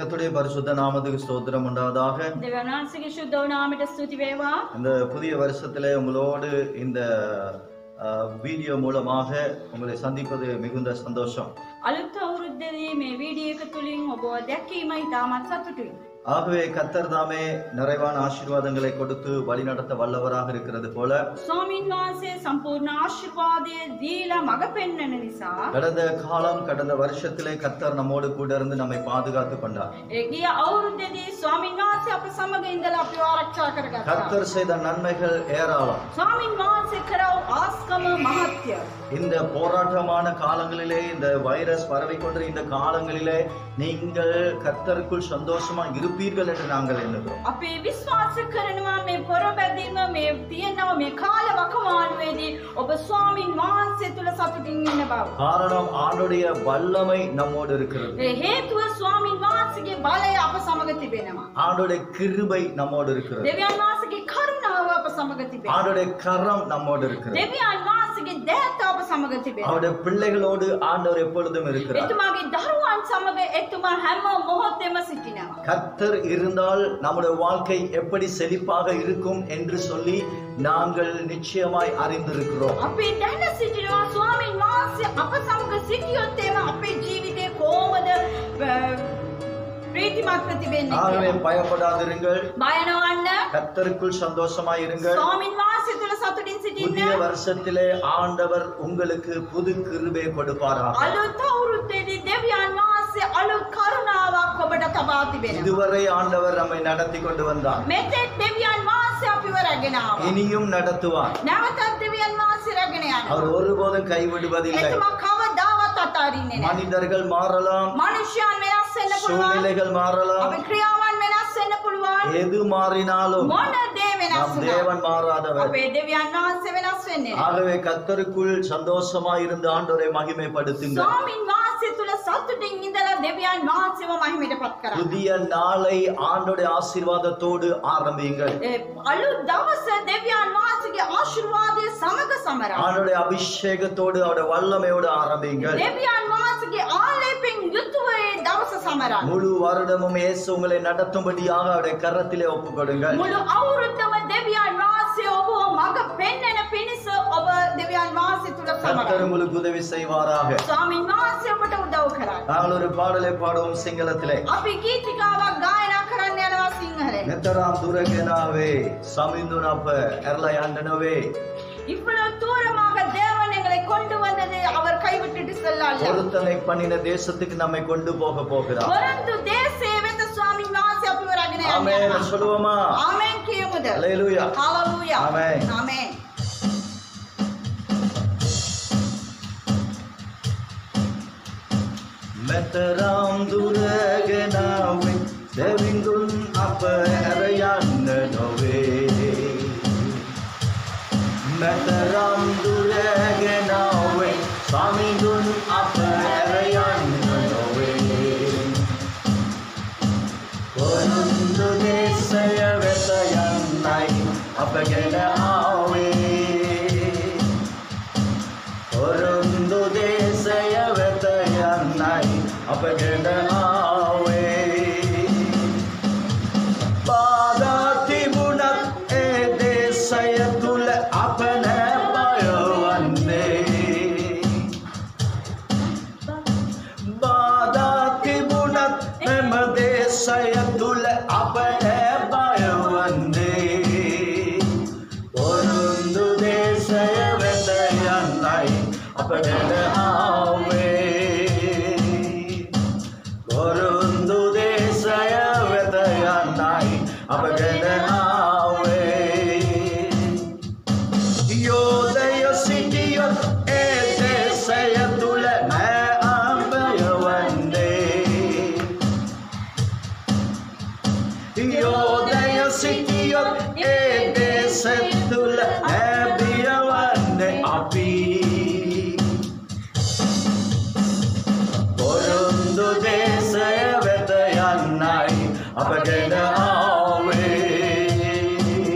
கர்த்தருடைய பரிசுத்த நாமத்துக்கு ஸ்தோத்திரம் உண்டாவதாக දෙවියන් වහන්සේගේ ශුද්ධ නාමයට ස්තුති වේවා. இந்த புதிய வருஷத்திலே உங்களோடு இந்த அஹ், வீடியோ மூலமாக உங்களை சந்திப்பது மிகுந்த சந்தோஷம் අලුත් අවුරුද්දේදී මේ වීඩියෝ එක තුලින් ඔබව දැකීම ඉතාමත් සතුටුයි. ஆகவே கத்தர் தாமே நிறைவான ஆசீர்வாதங்களை கொடுத்து வழிநடத்த வல்லவராக இருக்கிறது போல ස්වාමින් වහන්සේ සම්පූර්ණ ආශිර්වාදය දීලා මඟ පෙන්වන නිසා கடந்த காலம் கடந்த வருஷத்திலே கத்தர் நம்மோடு கூட இருந்து நம்மை பாதுகாத்து கொண்டார் ඒ ගිය අවුරුද්දේදී ස්වාමින් වහන්සේ අප සමග ඉඳලා අපිව ආරක්ෂා කරගත්තා. கர்த்தர் செய்த நன்மைகள் ஏராளம் ස්වාමින් වහන්සේ කරව ආස්කම මහත්ය. இந்த போராட்டமான காலங்களிலே இந்த வைரஸ் பரவிக்கொண்ட இந்த காலங்களிலே நீங்கள் கர்த்தருக்குள் சந்தோஷமா இருப்பீர்கள் என்று நாங்கள் எண்ணுகிறோம் අපි විශ්වාස කරනවා මේ පොරබැදීම මේ තියෙනවා මේ කාල වකවානුවේදී ඔබ ස්වාමින් වහන්සේ තුල සතුටින් ඉන්න බව. காரணம் ஆண்டுடைய வல்லமை நம்மோடு இருக்கிறது ඒ හේතුව ස්වාමින් වහන්සේගේ බලය අප සමග තිබෙනවා. ஆண்டுடைய கிருபை நம்மோடு இருக்கிறது දෙවියන් වහන්සේගේ කරුණාව අප සමග තිබෙනවා. ஆண்டுடைய கரம் நம்மோடு இருக்கிறது දෙවියන් වහන්සේගේ දෑත අප සමග තිබෙනවා. அவருடைய பிள்ளைகளோடு ஆண்டவர் எப்பொழுதும் இருக்கிறார் එතුමාගේ දරුවන් සමග එතුමා හැම මොහොතෙම සිටිනවා. கர்த்தர் இருந்தால் நம்முடைய வாழ்க்கை எப்படி செழிப்பாக இருக்கும் என்று சொல்லி நாங்கள் நிச்சயமாய் அறிந்திருக்கிறோம் අපි දැන සිටිනවා ස්වාමින් වහන්සේ අප සමග සිටියොත් එම අපේ ජීවිතේ කොහොමද අ, ප්‍රීතිමත්ව තිබෙන්නේ ஆகவே කියලා. பயப்படாதிருங்கள் බය නොවන්න கர்த்தருக்குள் சந்தோஷமாய் இருங்கள் ස්වාමින් වහන්සේ තුල සතුටින් සිටින්න புதிய வருஷத்திலே ஆண்டவர் உங்களுக்கு புது கிருபை கொடுப்பாராக අලුත් අවුරුද්දේදී දෙවියන් වහන්සේ අලුත් කරුණාවක් ඔබට තබා තිබෙනවා. இதுவரை ஆண்டவர் நம்மை நடத்தி கொண்டு வந்தார் මෙතෙක් දෙවියන් වහන්සේ අපිව රැගෙන ආවා. இனியும் நடத்துவார் නැවතත් දෙවියන් වහන්සේ රැගෙන යනවා. அவர் ஒருபோதும் கைவிடுவதில்லை එතුමා කවදාවත් අතාරින්නේ නැහැ. மனிதர்கள் மாறலாம் මනුෂ්‍යයන් වෙනස් වෙන්න පුළුවන්. சூழ்நிலைகள் மாறலாம் අපේ ක්‍රියාවන් වෙනස් වෙන්න පුළුවන්. எது மாறினாலும் මොන දේ වෙනස් நம் වුණත් தேவன் மாறாதவர் අපේ දෙවියන් වහන්සේ වෙනස් වෙන්නේ නැහැ. ஆகவே கர்த்தருக்குள் சந்தோஷமா இருந்து ஆண்டவரை மகிமைப்படுத்துங்கள் ස්වාමින් වහන්සේ තුල සතුටින් ඉඳලා දෙවියන් වහන්සේව මහිමයට පත් කරා. புதிய நாளை ஆண்டோடைய ஆசீர்வாதத்தோடு ஆரம்பியுங்கள் ඒ අලුත් දවස දෙවියන් වහන්සේගේ ආශිර්වාදය සමග සමරා. ஆண்டோடைய அபிஷேகத்தோடு அவருடைய வல்லமையோடு ஆரம்பியுங்கள் දෙවියන් වහන්සේගේ ආලේපෙන් යුතුව ඒ දවස සමරා. முழு வருடமும் இயேசு உங்களை நடத்தும்படியாக அவருடைய கரத்திலே ஒப்புக் கொடுங்கள் මුළු අවුරුද්දම දෙවියන් වහන්සේ ඔබව මඟ පෙන්වන පිණිස ඔබ දෙවියන් වහන්සේ තුල கர்த்தர் සමරා. உங்களுக்கு உதவி செய்வாராக ස්වාමින් වහන්සේ ඔබට උදව් කරා. நாங்கள் ஒரு பாடலை பாடுவோம் சிங்களத்திலே අපි ගීතිකාවක් ගායනා කරන්න යනවා සිංහලෙන්. நெத்தராம் துரகனாவே சமிந்துனப்ப எர்லயாண்டனவே இவ்வளவு தூரமாக தேவன் எங்களை கொண்டு வந்தது அவர் கைவிட்டுட்டு செல்லல்ல. பொருத்தனை பண்ணின தேசத்துக்கு நம்மை கொண்டு போக போகிறார் පොරොන්දු දේශේ වෙත ස්වාමින් වහන්සේ අපිව රැගෙන ஆமென் යනවා. சொல்லுவோமா ආමෙන් කියමුද? அல்லேலூயா හalleluya. ආමෙන්. ආමෙන්. මෙතරම් දුරගෙනාවේ දෙවිඳුන් අප ඇරයන්න නොවේ මෙතරම් දුරගෙනාවේ සමිඳුන් අප ඇරයන්න නොවේ පොරුන්දු දේශය වෙත යන්නයි අපගෙන ආවේ පොරුන්දු දේශය වෙත යන්නයි අපගෙන ආවේ බාධා තිබුණත් ඒ දේශය තුල අප නෑ බයවන්නේ බාධා තිබුණත් එම දේශය තුල අප නෑ බයවන්නේ පොරුන්දු දේශය වෙත යන්නයි අපගෙන ආවේ පොරුන්දු දේශය වෙත යන්නයි අපගෙන ආවේ යෝදය සිටියොත් ඒ දේශය තුල නෑ අඹයවන්නේ යෝදය සිටියොත් ඒ දේශය තුල නෑ බියවන්නේ අපි පොරුන්දු දේශය වෙත යන්නයි අපගෙන ආවේ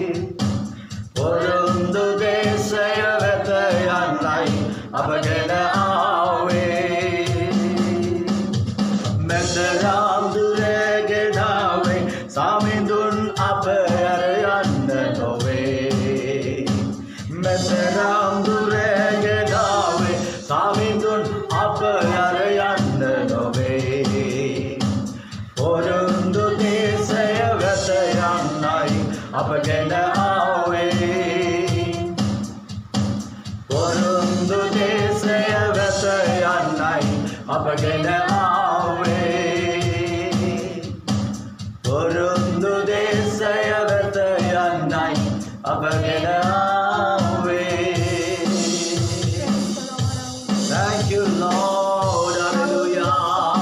පොරුන්දු දේශය වෙත යන්නයි අපගෙන ආවේ මෙතරම් දුරගෙන සාමිඳුන් අප ඇර යන්න නොවේ මෙතරම් දුරගෙනාවේ සාමිඳුන් අප ඇර යන්න නොවේ පොරුන්දු දේශය වෙත යන්නයි අපගෙන ආවේ පොරුන්දු දේශය වෙත යන්නයි අපගෙන ආවේ පොරුන්දු දේශය වෙත යන්නයි අපගෙන ආවේ Thank you Lord Hallelujah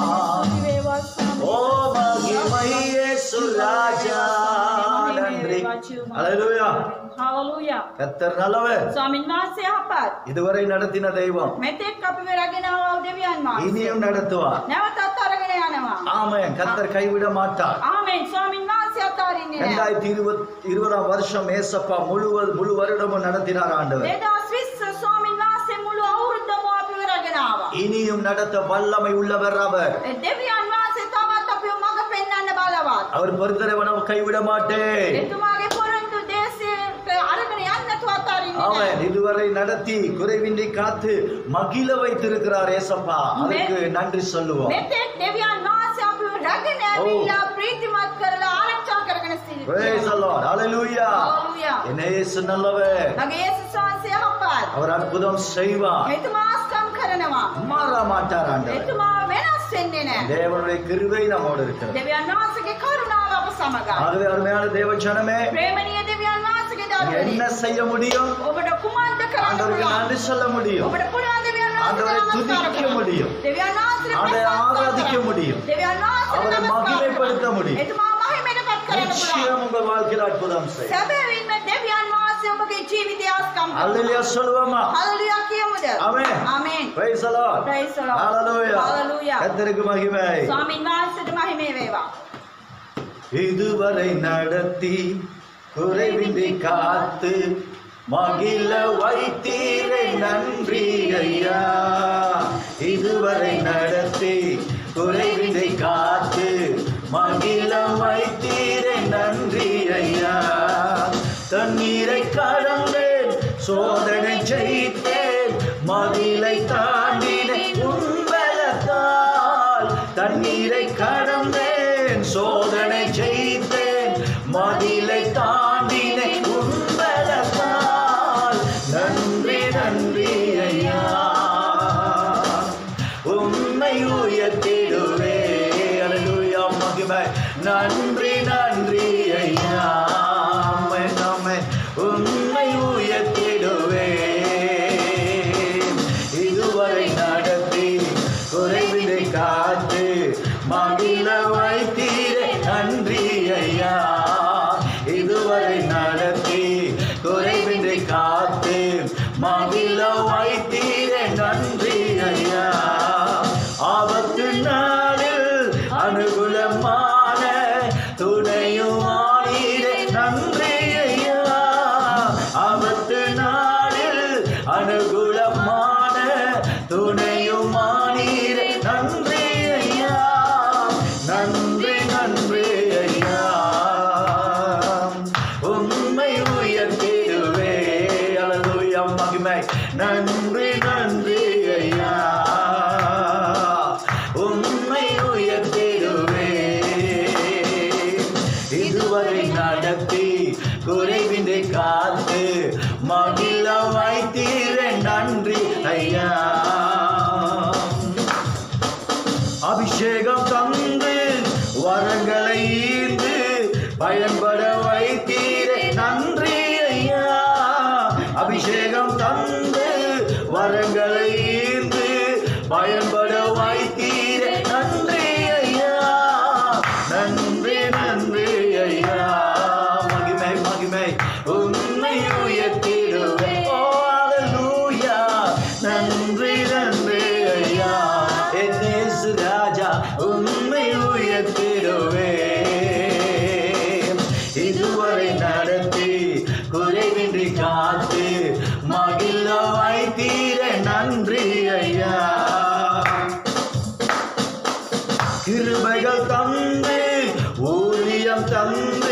Oh மகிமை இயேசு ராஜா நன்றி Hallelujah Hallelujah. கர்த்தர் நல்லவர் ස්වාමීන් වහන්සේ යහපත්. இதுவரை நடத்தின தெய்வம் මෙතෙක් අපි රැගෙන ආව දෙවියන් වහන්සේ. இனியும் நடத்துவார் නැවතත් අරගෙන යනවා. ஆமென் கர்த்தர் கைவிட மாட்டார் ආමෙන් ස්වාමීන් වහන්සේ අතාරින්නේ නැහැ. ரெண்டாயிரத்தி இருபத் இருபதாம் வருஷம் ஏசப்பா முழுவது முழு வருடமும் நடத்தினார் ஆண்டவர் දෙදස් විස්ස ස්වාමීන් වහන්සේ මුළු අවුරුද්දම අපිව රැගෙන ආවා. இனியும் நடத்த வல்லமை உள்ளவர் அவர் ඒ දෙවියන් වහන්සේ තවත් අපිව මඟ පෙන්වන්න බලවත්. அவர் பொறுத்தரவனம் கைவிட மாட்டேன் එතුමාගේ පොරොන්දු දේශයට අරගෙන යන්න නැතුව අතාරින්නේ නැහැ. அவன் இதுவரை நடத்தி குறைவின்றி காத்து மகிழ வைத்திருக்கிறார் ஏசப்பா அதுக்கு நன்றி சொல்லுவோம் මෙතෙක් දෙවියන් වහන්සේ අපිව රැගෙන ඇවිල්ලා ප්‍රීතිමත් කරලා ආරක්ෂා කරගෙන Praise the සිටිනවා. Lord. Hallelujah. Hallelujah. என்ன இயேசு நல்லவர் මගේ යේසුස් වහන්සේ යහපත්. அவர் அற்புதம் செய்வார் එතුමා ආස්කම් කරනවා. மாற மாட்டார் ஆண்டவர் එතුමා වෙනස් වෙන්නේ නැහැ. தேவனுடைய கிருபை நம்மோடு இருக்கிறது දෙවියන් වහන්සේගේ කරුණාව අප සමගයි. ஆகவே அருமையான தேவ ஜனமே ප්‍රේමණීය දෙවියන් වහන්සේගේ நீங்க දරුවනි. என்ன செய்ய முடியும் ඔබට කුමක්ද කරන්න ஆண்டவருக்கு පුළුවන්? நன்றி சொல்ல முடியும் ඔබට පුළුවන් දෙවියන් ஆண்டவரை වහන්සේට துதிக்க නමස්කාර කරන්න. முடியும். දෙවියන් වහන්සේට ஆண்டவரை ප්‍රශංසා ஆராதிக்க කරන්න. முடியும். දෙවියන් වහන්සේට அவரை නමස්කාර மகிமைப்படுத்த කරන්න. முடியும். එතුමා මහිමයටපත් කරන්න පුළුවන්. நிச்சயம் உங்க வாழ்க்கையில் அற்புதம் செய்யும் සැබෑවින්ම දෙවියන් වහන්සේ ඔබගේ ජීවිතය ආස්කම් அல்லேலூயா சொல்லுவோமா හලලුයා කියමුද? ஆமென். ආමේන්. Praise the Lord. Praise the Lord. Hallelujah. Hallelujah. கர்த்தருக்கு மகிமை ස්වාමීන් වහන්සේට මහිමේ වේවා. இதுவரை நடத்தி குறைவின்றி காத்து மகிழ வைத்தீரை நன்றி ஐயா இதுவரை நடத்தி குறைவின்றி காத்து மகிழ வைத்தீரை நன்றி ஐயா தண்ணீரை கடந்தேன் சோதனை ஜெயித்தேன் மதிலை தாண்டினேன் உன்பலத்தால் தண்ணீரை கடந்தேன் சோதனை ஜெயித்தேன் மதிலை தாண்டினேன் உன்பலத்தால் நன்றி நன்றி ஐயா உம்மை உயர்த்திடுவே அல்லேலூயா மகிமை நன்றி நன்றி ஐயா உம்மை நம்மை உம்மை உயர்த்திடுவே இதுவரை நடத்தி குறைவினை காத்து மகிழ வைத்தீரே நன்றி ஐயா இதுவரை நடத்தி குறைவின்றி காத்து மகிழ வைத்தீரே நன்றி ஐயா ஆபத்து நாளில் அனுகூலமான துணையுமானீரே நன்றி ஐயா ஆபத்து நாளில் அனுகூலமான துணையுமானீரே நன்றி ஐயா நன்றி நன்றி ஐயா உண்மை உயர்த்திடுவே அல்லேலூயா மகிமை நன்றி நன்றி ஐயா உண்மை உயர்த்திடுவே இதுவரை நடத்தி குறைவின்றி காத்து மகிழ வைத்தீரே நன்றி ஐயா அபிஷேகம் தந்து வரங்களை ஈர்ந்து பயன்பட வைத்தீரே நன்றி ஐயா அபிஷேகம் தந்து வரங்களை ஈர்ந்து பயன்பட வைத்தீரே நன்றி ஐயா நன்றி நன்றி ஐயா மகிமை மகிமை உண்மை உயர்த்திடுவே ஓ அல்லேலூயா நன்றி நன்றி ஐயா என் இயேசு ராஜா உண்மை உயர்த்திடுவே இதுவரை நடத்தி குறைவின்றி காத்து மகிழ வைத்தீரே நன்றி ஐயா கிருபைகள் தந்து ஊழியம் தந்து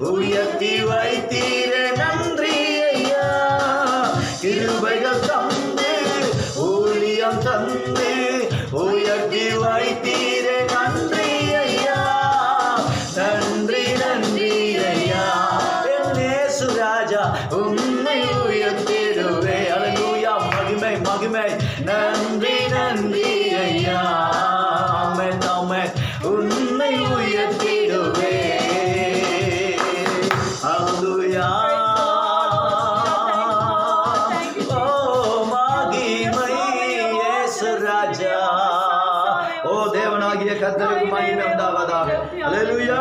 உயர்த்தி வைத்தீரே நன்றி ஐயா கிருபைகள் தந்து ஊழியம் தந்து உயர்த்தி வைத்தீரே நன்றி ஐயா நன்றி நன்றி ஐயா என்னேசு ராஜா உன்னை உயர்த்திடுவே அலலூயா மகிமை மகிமை நன்றி நன்றி ஐயா ஆமென் ஆமென் உன்னை உயர்த்திடுவே அல்லேலூயா ஓ மகிமை இயேசு ராஜா ஓ தேவனாகிய கர்த்தருக்கு மகிமை உண்டாவதாக அல்லேலூயா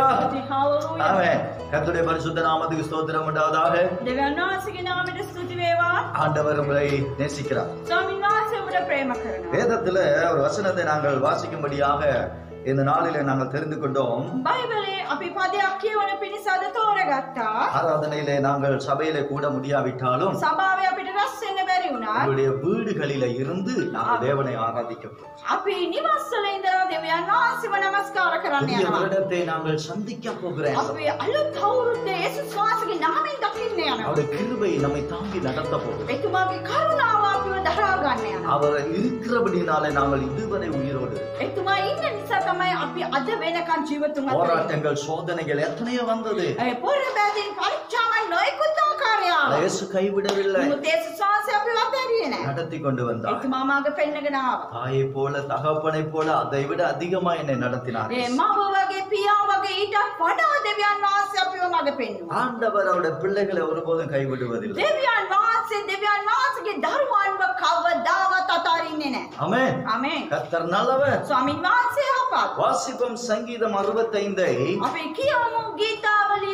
ஆமென் கர்த்தருடைய பரிசுத்த நாமத்துக்கு ஸ்தோத்திரம் உண்டாவதாக දෙවන් වහන්සේගේ නාමයට ස්තුති වේවා. ஆண்டவர் உங்களை நேசிக்கிறார் ස්වාමීන් වහන්සේ ඔබට ප්‍රේම කරනවා. வேதத்துல ஒரு வசனத்தை நாங்கள் வாசிக்கும்படியாக இந்த நாளிலே நாங்கள் தெரிந்து கொண்டோம் බයිබලේ අපි පදයක් කියවන පිණිස අද තෝරගත්තා. ஆராதனையிலே நாங்கள் சபையிலே கூட முடியாவிட்டாலும் සභාවේ අපිට රැස් වෙන්න බැරි වුණා. நம்முடைய வீடுகளில இருந்து நாங்கள் தேவனை ஆராதிக்க போகிறோம் අපි නිවස්වල ඉඳලා දෙවියන් වහන්සේව නමස්කාර කරන්න புதிய යනවා. வருடத்தை நாங்கள் சந்திக்க போகிறேன் අපි අලුත් අවුරුද්ද යේසුස් වහන්සේගේ නාමයෙන් දකින්න යනවා. அவருடைய கிருபை நம்மை தாங்கி நடத்த போகிறோம் එතුමාගේ කරුණාව අපිව දරා ගන්න යනවා. அவர் இருக்கிறபடினாலே நாங்கள் இதுவரை உயிரோடு එතුමා ඉන්න නිසා තමයි අපි අද වෙනකන් ජීවතුන් අතර. போராட்டங்கள் சோதனைகள் எத்தனையோ வந்தது ඒ පොර බැඳින් පරීක්ෂාවන් නොයෙකුත් ආකාරයාව. இயேசு கைவிடவில்லை නමුත් යේසුස් වහන්සේ අපිව අතහැරියේ නැහැ. நடத்தி கொண்டு வந்தார் එතුමා මාගේ පෙන්නගෙන ආවා. தாயை போல தகப்பனை போல அதை விட அதிகமா என்னை நடத்தினார் ඒ මව වගේ පියා වගේ ඊටත් වඩා දෙවියන් වහන්සේ අපිව මඟ පෙන්වුවා. ஆண்டவர் அவருடைய பிள்ளைகளை ஒருபோதும் கைவிடுவதில்லை දෙවියන් වහන්සේ දෙවියන් වහන්සේගේ දරුවන්ව කවදාවත් අතාරින්නේ නැහැ. ஆமென் ආමේන්. கர்த்தர் நல்லவர் ස්වාමීන් වහන්සේ යහපත්. வாசிப்போம் சங்கீதம் அறுபத்தைந்தை අපි කියමු ගීතාවලිය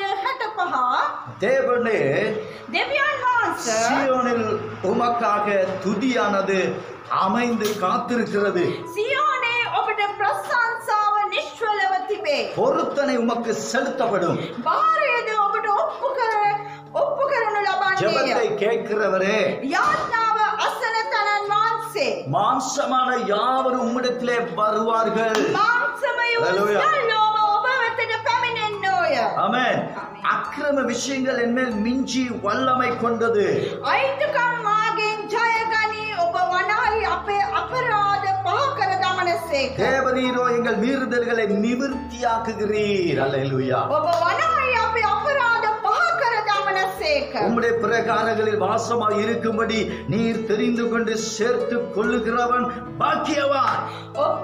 65 தேவனே දෙවියන් වහන්සේ சீயோனில் உமக்காக துதியானது அமைந்து காத்திருக்கிறது සියෝනේ ඔබට ප්‍රශංසාව නිශ්වලව තිබේ. பொருத்தனை உமக்கு செலுத்தப்படும் භාරයද ඔබට ඔප්පු කර ඔප්පු කරනු ஜெபத்தை ලබන්නේය. கேட்கிறவரே යාඥාව අසන තනන් වහන්සේ. மாம்சமான யாவரும் உம்மிடத்திலே வருவார்கள் මාංශමය වූ Hallelujah. සියල්ලෝම ඔබ වෙතට පැමිණෙන්නෝය. ஆமென் ஆமென். அக்கிரம விஷயங்கள் என்மேல் மிஞ்சி வல்லமை கொண்டது අයිතුකම් මාගෙන් ජයගනී ඔබ වනාහි අපේ අපරාධ පහ කර දමනසේක. தேவரீரோ எங்கள் மீறுதல்களை நிவிர்த்தியாக்குகிறீர் அல்லேலூயா ඔබ වනාහි අපේ අපරාධ පහ කර දමනසේක. உம்முடைய பிரகாரங்களில் வாசமாய் இருக்கும்படி நீர் தெரிந்து கொண்டு சேர்த்து கொள்ளுகிறவன் பாக்கியவான் ඔබ-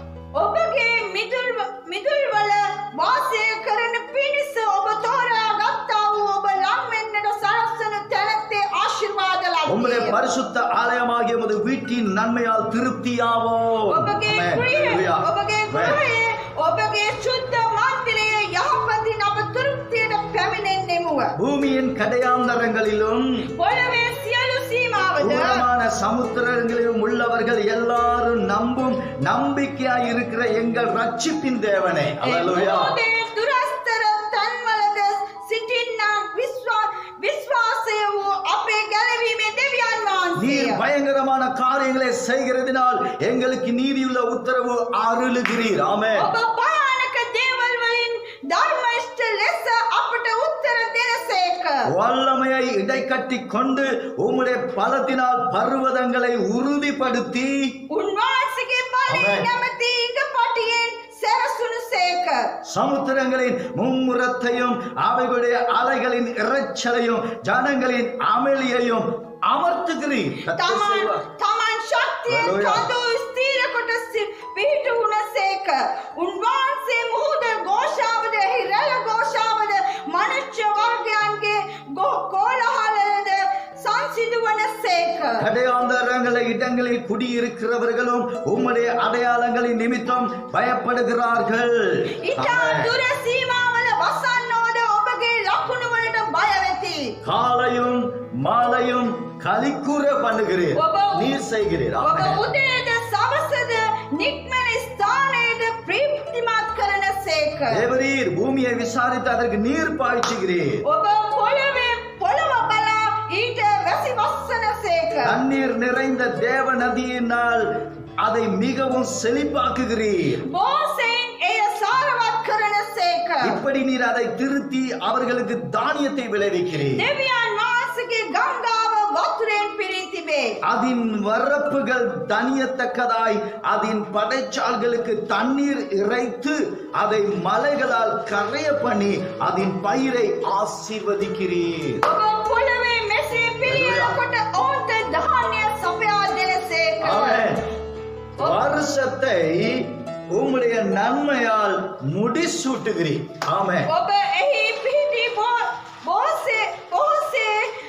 ඔබගේ මිදුල් මිදුල්වල වාසය කරන පිණිස ඔබ තෝරා ගත්තා වූ ඔබ ලම් වෙන්නට සලස්සන තැනැත්තේ ආශිර්වාද உம்முடைய ලබන්නේ. பரிசுத்த ஆலயமாகிய உமது வீட்டின் நன்மையால் திருப்தியாவோ ඔබගේ Amen. ගෘහය Hallelujah. ඔබගේ Amen. ගෘහයේ ඔබගේ ශුද්ධ මන්දිරයේ යහපතින් අප තෘප්තියට පැමිණෙන්නෙමුව. பூமியின் கடையாந்தரங்களிலும் පොළවේ සියලු සීමාවද தூரமான சமுத்திரங்களிலும் உள்ளவர்கள் எல்லாரும் நம்பும் நம்பிக்கையாய் இருக்கிற எங்கள் ரட்சிப்பின் தேவனே அல்லேலூயா මෝදේ දුරස්තර තන්වලද සිටින්නම් විශ්වා විශ්වාසය වූ අපේ ගැලවීමේ දෙවියන් நீர் වහන්සේ. பயங்கரமான காரியங்களை செய்கிறதினால் எங்களுக்கு நீதியுள்ள உத்தரவு அருளுகிறீர் ஆமே ඔබ භයානක දේවල් වලින් ධර්මයිෂ්ඨ ලෙස අපට උත්තර දෙනසේක. வல்லமையை இடைக்கட்டி கொண்டு உம்முடைய பலத்தினால் பர்வதங்களை உறுதிப்படுத்தி උන්වහන්සේගේ බලයෙන් Amen. නැමැති ඉඟ පටියෙන් සැරසුණු සේක. சமுத்திரங்களின் மும்முரத்தையும் அவைகளுடைய அலைகளின் இரைச்சலையும் ஜனங்களின் அமளியையும் அமர்த்துகிறீர் கர்த்தர் තමන් செய்வார். තමන් ශක්තිය Hallelujah. කඳු ස්ථීර කොට පිහිටුවුණ සේක. උන්වහන්සේ මුහුද ഘോഷාවද එහි රැළ ഘോഷාවද මනුෂ්‍ය වර්ගයන්ගේ ගෝ- කෝලහලද සංසිදුවන සේක. கடையாந்தரங்கள இடங்களில் குடியிருக்கிறவர்களும் உம்முடைய அடையாளங்களின் நிமித்தம் பயப்படுகிறார்கள் ඉතා ஆமென். දුර සීමාවල වසන්නෝද ඔබගේ ලකුණු වලට බය වෙති. காலையும் மாலையும் கலிக்கூற பண்ணுகிறீர் ඔබ- நீர் செய்கிறீர் ඔබ ஆமென். උදේද සවසද නික්මන ස්ථානයේද ප්‍රීතිමත් කරන සේක. தேவரீர் பூமியை விசாரித்து அதற்கு நீர் பாய்ச்சுகிறீர் ඔබ පොළවේ පොළව බලා ඊට වැසි වස්සන සේක. தண்ணீர் நிறைந்த தேவ நதியினால் அதை மிகவும் செழிப்பாக்குகிறீர் බෝසෙන් එය සාරවත් කරන සේක. සේක. இப்படி நீர் அதை திருத்தி அவர்களுக்கு தானியத்தை விளைவிக்கிறீர் දෙවියන් වහන්සේගේ ගංගාව වතුරෙන් පිරී තිබේ. அதன் வரப்புகள் தனியத்தக்கதாய் அதன் படைச்சால்களுக்கு தண்ணீர் இறைத்து அதை மலைகளால் கரைய பண்ணி அதன் பயிரை ஆசீர்வதிக்கிறீர் ඔබ පොළවේ මෙසේ පිරියනකොට ඔවුන්ට ධාන්‍ය සපයා දෙනසේක. ஆமென். வருஷத்தை உம்முடைய நன்மையால் முடிசூட்டுகிறீர் ஆமென் ඔබ එහි පිහිටි බෝ- බෝසේ බොහෝසේ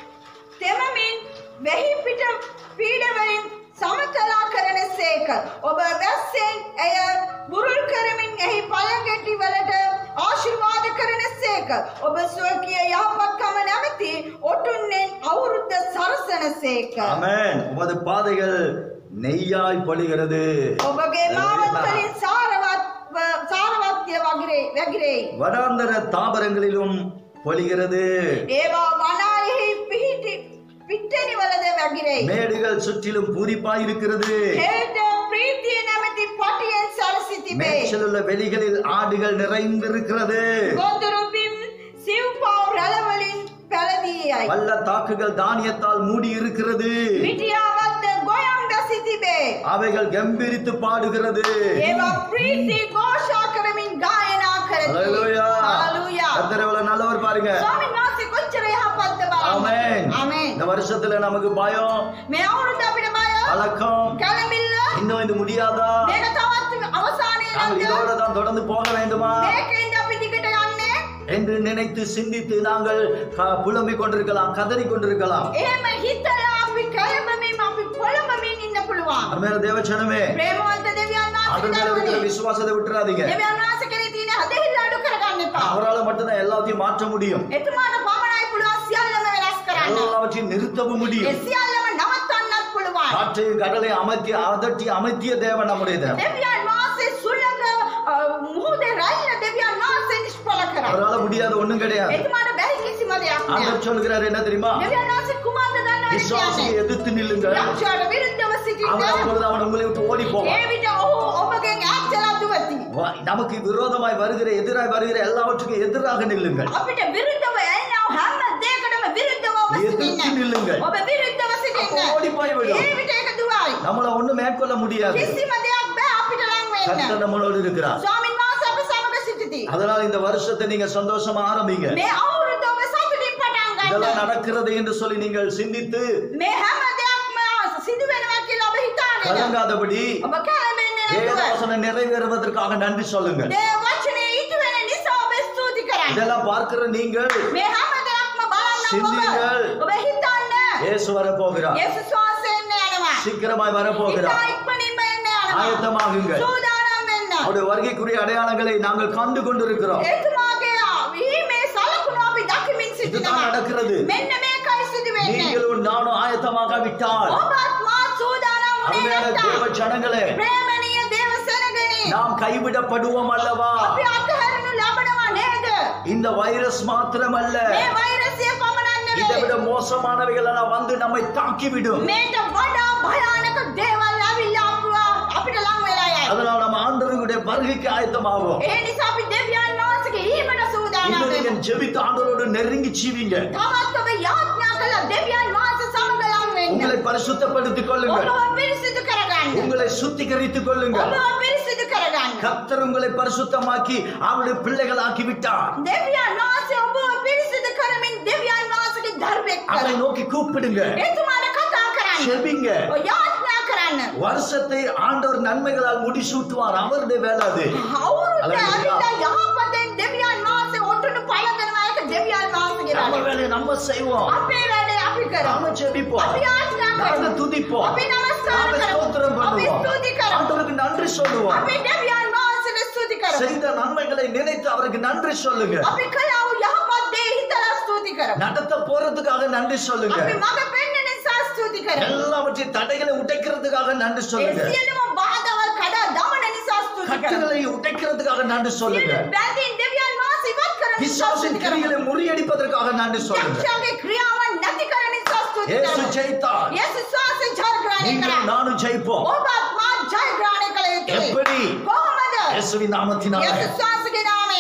තෙමමින් වෙහි පිට පීඩවලින් සමතලා කරන සේක. ඔබ වැස්සෙන් ඇය බුරුල් කරමින් එහි පළගෙටි වලට ආශිර්වාද කරන සේක. ඔබ ස්වකීය යහපත්කම නැමැති ඔටුන්නෙන් අවුරුද්ද සරසන සේක. ஆமென் உமது பாதைகள் நெய்யாய் பொழிகிறது ඔබගේ මාවත්වලින් සාරවත් සාරවත්ය වගිරේ වැගිරේ. வடாந்தர தாவரங்களிலும் பொழிகிறது ඒවා වනායෙහි පිහිටි පිට්ටනි වලද වැගිරේ. மேடுகள் சுற்றிலும் பூரிப்பாய் இருக்கிறது හේට ප්‍රීතිය නැමැති පටියෙන් සරසි තිබේ. மேய்ச்சலுள்ள வெளிகளில் ஆடுகள் நிறைந்திருக்கிறது ගොදුරුබිම් සිව්පව් රැලවලින් පැළදීයයි. பள்ள தாக்குகள் தானியத்தால் மூடி இருக்கிறது මිටියාවත්ද ගොයම් දැසි තිබේ. அவைகள் கம்பீரித்து பாடுகிறது ඒවා ප්‍රීති ഘോഷා කරමින් ගායනා කරති. ஹalleluya හalleluya. கர்த்தர் எவ்வளவு நல்லவர் பாருங்க ස්වාමීන් වහන්සේ කොච්චර යහපත්ද බලන්න. ஆமென் ආමේන්. இந்த வருஷத்துல நமக்கு பயம் මේ අවුරුද්ද අපිට බය கலக்கம் කලමිල්ල இன்னும் இது முடியாதா මේක තවත් අවසානයේ நாங்கள் නැද්ද? இதோட தான் தொடர்ந்து போக வேண்டுமா මේකෙන්ද අපි දිගට යන්නේ? என்று நினைத்து சிந்தித்து நாங்கள் க- புலம்பிக் கொண்டிருக்கலாம் கதறி கொண்டிருக்கலாம் එහෙම හිතලා අපි කලබමින් අපි පොළඹමින් ඉන්න පුළුවන්. அருமையான தேவச்சனமே ප්‍රේමවන්ත දෙවියන් ஆண்டு மேல වහන්සේ இருக்கிற விசுவாசத்தை விட்டுறாதீங்க දෙවියන් වහන්සේ කෙරේ තියෙන හදහිල්ල අඩු කරගන්න එපා. அவரால் மட்டும்தான் எல்லாத்தையும் மாற்ற முடியும் එතුමාට පමණයි පුළුවන් සියල්ලම වෙනස් කරන්න. எல்லாவற்றையும் நிறுத்தவும் ඒ முடியும் සියල්ලම නවත්තන්නත් පුළුවන්. காற்றையும் கடலை அமைத்தி அதட்டி அமைத்திய தேவன் நம்முடைய தேவன் දෙවියන් වහන්සේ සුළඟ අ, මුහුදේ රැල්ල දෙවියන් වහන්සේ නිෂ්ඵල කරා. அவரால முடியாத ஒண்ணும் கிடையாது එතුමාට බැරි කිසිම දෙයක් නෑ. ஆண்டவர் சொல்கிறார் என்ன தெரியுமா දෙවියන් වහන්සේ කුමක්ද දන්නවද விசுவாசியை කියන්නේ? எதிர்த்து நில்லுங்கள் යක්ෂයාට විරුද්ධව அவன் සිටින්න அப்பொழுது அவன் உங்களை விட்டு ஓடி போவான் ඒ විට ඔහු ඔබගෙන් ඈත්ලා දුවති. வா- நமக்கு விரோதமாய் வருகிற எதிராய் வருகிற எல்லாவற்றுக்கும் எதிராக நில்லுங்கள் අපිට විරුද්ධව එන්නව හැම දෙයකටම විරුද්ධව ඔබ எதிர்த்து සිටින්න. நில்லுங்கள் ඔබ විරුද්ධව அப்போ සිටින්න. ஓடி போய்விடும் ඒ විට ඒක දුවයි. நம்மள ஒண்ணும் மேற்கொள்ள முடியாது කිසිම දෙයක් බෑ අපිට ලං වෙන්න. கர்த்தர் நம்மளோடு இருக்கிறார் ස්වාමීන් වහන්සේ අප සමග සිටිති. அதனால இந்த வருஷத்தை நீங்க சந்தோஷமா ஆரம்பிங்க මේ අවුරුද්ද ඔබ සතුටින් පටන් இதெல்லாம் ගන්න. நடக்கிறது என்று சொல்லி நீங்கள் சிந்தித்து මේ හැම දෙයක්ම සිදු වෙනවා කියලා ඔබ හිතාගෙන. கலங்காதபடி ඔබ කලබෙන්නේ නැතුව. வேதவசனம் நிறைவேறுவதற்காக நன்றி சொல்லுங்க මේ වචනේ ඉටු වෙන නිසා ඔබ ස්තුති කරන්න. இதெல்லாம் பார்க்கிற நீங்கள் මේ හැම දෙයක්ම බලන්න සින්දිකල්. ඔබ. ඔබ හිතන්න. இயேசு வர போகிறார் යේසුස් වහන්සේ එන්න යනවා. சீக்கிரமாய் வர ඉතා போகிறார் ඉක්මනින්ම එන්න යනවා. ஆயத்தமாகுங்கள் සූදානම් වෙන්න. அவருடைய வருகைக்குரிய அடையாளங்களை நாங்கள் கண்டு கொண்டிருக்கிறோம் එතුමාගේ වීමේ සලකුණු අපි දකිමින් இதுதான் සිටිනවා. நடக்கிறது මෙන්න මේකයි සිදු වෙන්නේ. நீங்களும் நானும் ஆயத்தமாகாவிட்டால் ඔබත් මාත් සූදානම් වුණේ அருமையான தேவ නැත්නම් ஜனங்களே ප්‍රේමණීය දේව සෙනගනේ. நாம் கைவிடப்படுவோம் அல்லவா අපි අත්හැරනු ලබනවා නේද? இந்த வைரஸ் மாத்திரமல்ல මේ වෛරසය පමණක් இதை නෙවෙයි. விட மோசமானவைகள் எல்லாம் வந்து நம்மை தாக்கிவிடும் මේට වඩා භයානක දේවල් ඇවිල්ලා අපව අපිට ලං වෙලා යයි. அதனால் நம்ம ஆண்டவருடைய வருகைக்கு ஆயத்தமாகும் ඒ නිසා අපි දෙවියන් වහන්සේගේ ඊමට සූදානම් இன்னும் වෙමු. நீங்க ஜெபித்து ஆண்டவரோடு நெருங்கி ஜீவிங்க තවත් ඔබ යාඥා කළ දෙවියන් වහන්සේ සමග ලං වෙන්න. உங்களை பரிசுத்தப்படுத்திக் கொள்ளுங்கள் ඔබව පිරිසිදු කරගන්න. உங்களை சுத்திகரித்துக் கொள்ளுங்கள் ඔබව පිරිසිදු කරගන්න. கர்த்தர் உங்களை பரிசுத்தமாக்கி அவருடைய பிள்ளைகள் ஆக்கி விட்டார் දෙවියන් වහන්සේ ඔබව පිරිසිදු කරමින් දෙවියන් වහන්සේගේ ධර්මයක් அவரை කළා. நோக்கி கூப்பிடுங்க එතුමාට කතා කරන්න. செபிங்க ඔය යාඥා කරන්න. வருஷத்தை ஆண்டவர் நன்மைகளால் முடிசூட்டுவார் அவருடைய வேலை அது අවුරුද්ද Hallelujah. ඇවිල්ලා යහපතෙන් දෙවියන් වහන්සේ ඔටුනු පළදෙනවා ඒක දෙවියන් වහන්සේගේ நம்ம වැඩ. வேலையை நம்ம செய்வோம் අපේ වැඩේ අපි நாம කරමු. ஜெபிப்போம் අපි යාඥා நாங்க කරමු. துதிப்போம் අපි නමස්කාර நாம කරමු. ஸ்தோத்திரம் අපි பண்ணுவோம் ස්තුති කරමු. ஆண்டவருக்கு நன்றி சொல்லுவோம் අපි දෙවියන් වහන්සේට ස්තුති කරමු. செய்த நன்மைகளை நினைத்து அவருக்கு நன்றி சொல்லுங்க අපි කළා වූ යහපත් දේ හිතලා ස්තුති කරමු. நடத்த போறதுக்காக நன்றி சொல்லுங்க අපි මඟ පෙන්න නිසා ස්තුති කරමු. எல்லாவற்றையும் தடைகளை உடைக்கிறதுக்காக நன்றி ඒ சொல்லுங்க සියලුම බාධාවල් කඩා දමන නිසා ස්තුති කරමු. கட்டுகளை உடைக்கிறதுக்காக நன்றி சொல்லுங்க සියලු බැඳීම් දෙවියන් වහන්සේ ඉවත් කරන නිසා பிசாசின் ස්තුති කරමු. கிரிகளை முறியடிப்பதற்காக நன்றி சொல்லுங்க යක්ෂයාගේ ක්‍රියාවන් නැති කරන නිසා ස්තුති இயேசு කරමු. ஜெயித்தார் යේසුස් වහන්සේ ජයග්‍රහණය நீங்களும் කරා. நானும் ஜெயிப்போம் ඔබත් මාත් ජයග්‍රහණය කළ යුතුයි. எப்படி කොහොමද? இயேசுவின் நாமத்தினால යේසුස් වහන්සේගේ නාමයෙන්.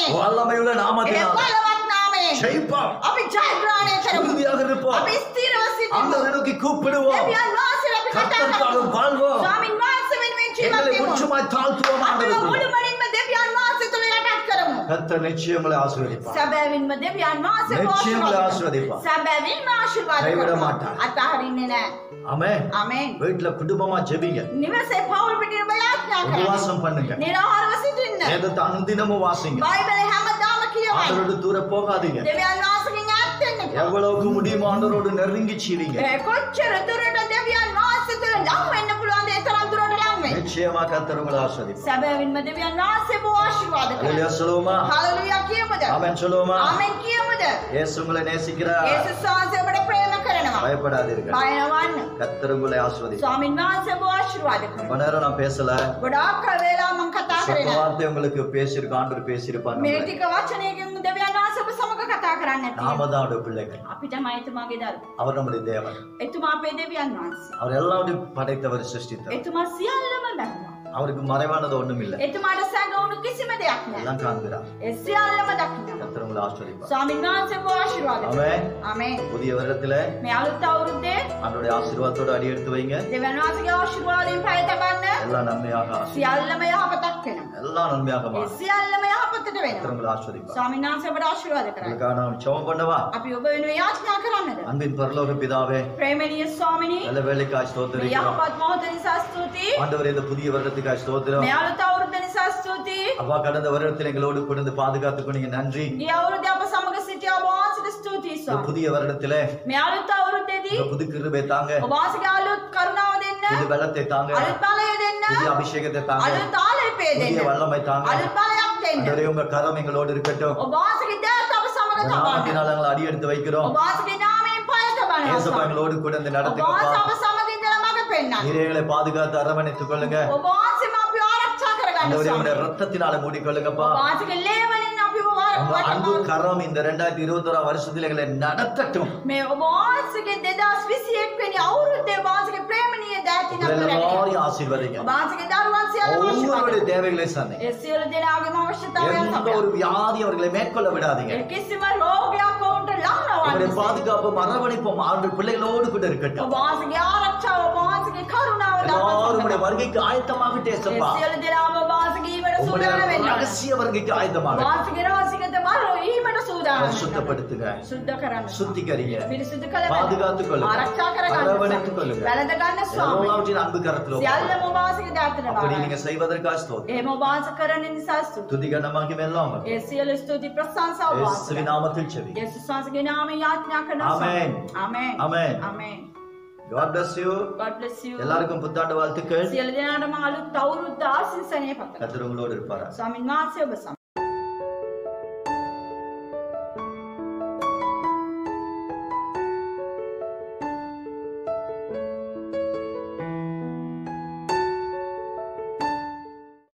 வல்லமையுள்ள ඒ நாமத்தினால் බලවත් නාමයෙන් ஜெயிப்போம் අපි ජයග්‍රහණය කරමු. உறுதியாக இருப்போம் අපි ස්ථිරව සිටිමු. ஆண்டவரை நோக்கி கூப்பிடுவோம் දෙවියන් වහන්සේට අපි කතා கர்த்தருக்காக කරමු. வாழ்வோம் ස්වාමින් වහන්සේ වෙනුවෙන් எங்களை ජීවත් වෙමු. முற்றுமாய் தாழ்த்துவோம் අපිව ஆண்டவருக்குள்ள. මුළුමනින්ම දෙවියන් වහන්සේ තුළ යටත් කරමු. கர்த்தர் நிச்சயம் உங்களை ஆசீர்வதிப்பார் සැබෑවින්ම දෙවියන් වහන්සේ නිශ්චයම ආශිර්වාද ආශිර්වාදිපා. කරනවා. සැබෑවින්ම ආශිර්වාද கைவிட කරනවා. மாட்டார். අතහරින්නේ නැහැ. ஆமென் ආමේන්. வீட்டுல குடும்பமா ஜெபிங்க නිවසේ පවුල් පිටින්ම යාඥා කරන්න. உபவாசம் பண்ணுங்க නිරාහාරව සිටින්න. வேதத்தை அனுதினமும் வாசிங்க බයිබලේ හැමදාම කියවන්න. ஆண்டவரோடு தூர போகாதீங்க දෙවියන් වහන්සේගෙන් ඈත් වෙන්න එපා. எவ்வளவுக்கு முடியுமோ ஆண்டவரோடு நெருங்கி சீவிங்க ඒ කොච්චර දුරට දෙවියන් වහන්සේ තුළ ලං වෙන්න පුළුවන්ද ඒ තරම් දුරට ලං වෙන්න. நிச்சயமா கர்த்தர் உங்களை ஆஸ்வதிப்பார் සැබෑවින්ම දෙවියන් වහන්සේ බොහෝ ආශිර්වාද அல்லேலூயா කරනවා. சொல்லுவோமா හalleluya කියමුද? ஆமென் சொல்லுவோமா ආමෙන් කියමුද? இயேசு உங்களை நேசிக்கிறார் යේසුස් වහන්සේ ඔබට ප්‍රේම කරනවා. பயப்படாதீர்கள் බය නොවන්න. கர்த்தர் உங்களை ஆஸ்வதிப்பார் ස්වාමින් වහන්සේ බොහෝ ආශිර්වාද කරනවා. ரொம்ப நேரம் நான் பேசல ගොඩාක් කල් වේලා මම කතා சொன்ன කරේ නෑ. வார்த்தை உங்களுக்கு பேசியிருக்க ஆண்டவர் பேசியிருப்பார் මේ நம்மளை. ටික වචනයකින් දෙවියන් වහන්සේ ඔබ සමග කතා කරන්නේ நாம නැති. தான் அவருடைய பிள்ளைகள் අපි තමයි එතුමාගේ දරු. அவர் நம்முடைய தேவன் එතුමා අපේ දෙවියන් වහන්සේ. அவர் எல்லாத்தையும் படைத்தவர் சிருஷ்டித்தவர் එතුමා සියල්ලම බැලුවා. அவருக்கு மறைவானது ஒண்ணும் இல்லை එතුමාට සැඟවුණු කිසිම දෙයක් නෑ. எல்லாம் காண்கிறார் ඒ සියල්ලම දකිනවා. கர்த்தர் உங்களை ஆஸ்வதிப்பார் ස්වාමීන් වහන්සේ බොහෝ ආශිර්වාද කරනවා. ஆமென் ආමේන්. புதிய வருடத்துல මේ අලුත් අවුරුද්දේ அவருடைய ஆசீர்வாதத்தோட அடி எடுத்து வைங்க දෙවියන් වහන්සේගේ ආශිර්වාදයෙන් පය තබන්න எல்லாம் நன்மையாக ஆசீர்வாதம். සියල්ලම යහපතක් වෙනවා. எல்லாம் நன்மையாக ඒ மாறும் සියල්ලම යහපතට கர்த்தர் වෙනවා. உங்களை ஆஸ்வதிப்பார் ස්වාමීන් වහන්සේ ඔබට ආශිර්වාද කරයි. உங்களுக்காக நாம் ஜெபம் பண்ணவா අපි ඔබ වෙනුවෙන් යාඥා කරන්නද? அன்பின் பரலோக பிதாவே ප්‍රේමණීය ස්වාමිනී நல்ல வேலைக்காய் මේ ஸ்தோத்திரிக்கிறோம் යහපත් මොහොත නිසා ස්තුතියි. ஆண்டவர் இந்த புதிய வருடத்துக்காய் ஸ்தோத்திரம் මේ අලුත් අවුරුද්ද නිසා ස්තුතියි. அப்பா கடந்த வருடத்தில் எங்களோடு கொண்டு பாதுகாத்துக் கொண்டீங்க நன்றி ගිය අවුරුද්දේ අප සමග සිටියා ඔබ වහන්සේට ස්තුතියි இந்த ස්වාමී. புதிய வருடத்திலே මේ අලුත් අවුරුද්දේදී இந்த புது கிருபை தாங்க ඔබ වහන්සේගේ අලුත් කරුණාව දෙන්න, புது வெள்ளத்தை தாங்க අලුත් බලය දෙන්න, புதிய அபிஷேகத்தை தாங்க අලුත් ආලේපය புதிய දෙන්න, வல்லமை தாங்க අලුත් බලයක් දෙන්න. ஆண்டவரே உங்க கரம் எங்களோடு இருக்கட்டும் ඔබ வහන්සේගේ දෑත් අප සමග இந்த තබන්න. நாமத்தினால் நாங்கள் அடி எடுத்து வைக்கிறோம் ඔබ වහන්සේගේ නාමයෙන් පය තබන්න. ஏசப்பா எங்களோடு கூட இந்த ඔබ நடத்துங்கப்பா වහන්සේ අප සමග ඉඳලා මඟ පෙන්නන්න. நீரைகளை பாதுகாத்து அரவணைத்துக் கொள்ளுங்க ඔබ වහන්සේම අපිව ආරක්ෂා කරගන්න ஆண்டவரே உங்களுடைய ස්වාමී. ரத்தத்தினால மூடிக்கொள்ளுங்கப்பா ඔබ වහන්සේගේ ලේ වලින් අපිව உங்க அன்பு වරක් கரம் இந்த ரெண்டாயிரத்தி இருபத்தி ஓராம் வருஷத்துல எங்களை நடத்தட்டும் මේ ඔබ වහන්සේගේ 2021 වෙනි අවුරුද්දේ ඔබ වහන්සේගේ ප්‍රේමණීය දෑතින් உங்களை අපිව රැකගන්න. எல்லாரையும் ஆசீர்வதிங்க ඔබ වහන්සේගේ දරුවන් සියල්ලම ආශිර්වාද ஒவ்வொருடைய කරන්න. தேவைகளை சந்தை ඒ සියලු දෙනාගේම අවශ්‍යතාවයන් எந்த සපයන්න. ஒரு வியாதி அவர்களை மேற்கொள்ள விடாதீங்க ඒ කිසිම රෝගයක් ඔවුන්ට ලං உங்களுடைய නොවන්න. பாதுகாப்பும் அரவணைப்பும் ஆண்டு பிள்ளைகளோடு கூட இருக்கட்டும் ඔබ වහන්සේගේ ආරක්ෂාව ඔබ වහන්සේගේ කරුණාව எல்லாரும் உங்களுடைய දක්වන්න. வருகைக்கு ஆயத்தமாகட்டே ඒ சப்பா සියලු දෙනාම ඔබ වහන්සේගේ ඊමට உங்களுடைய සූදානම් වෙන්න. ரகசிய வருகைக்கு ඔබ ஆயத்தமாக වහන්සේගේ රහසිගත මර ඊමට සූදානම් වෙන්න. சுத்தப்படுத்துங்க සුද්ධ කරන්න. சுத்திகரிங்க පිරිසිදු කළ பாதுகாத்துக் கொள்ளுங்க. ආරක්ෂා කරගන්න. அரவணைத்துக் கொள்ளுங்க. වැළඳ ගන්න ස්වාමී. எல்லாவற்றின் அன்பு கரத்தில் ஒப்புக் සියල්ලම ඔබ වහන්සේගේ දාතන அப்படி நீங்க செய்வதற்காக ஸ்தோத்திரம் එහෙම ඔබ වහන්සේ කරන නිසා ස්තුතියි. துதிகனமாக எல்லாம் ඒ සියලු ස්තුති ප්‍රශංසා ඔබ இயேசுவின் වහන්සේට. நாமத்தில் செவி යේසුස් වහන්සේගේ නාමයෙන් යාඥා කරනවා. Amen. ආමේන්. Amen. ආමේන්. God bless you God bless you. எல்லாருக்கும் புத்தாண்டு வாழ்த்துக்கள் සියලු දෙනාටම අලුත් අවුරුද්ද ආශිර්වාදනය පතනවා. கர்த்தர் உங்களோடு இருப்பாரா ස්වාමීන් වහන්සේ ඔබ සමග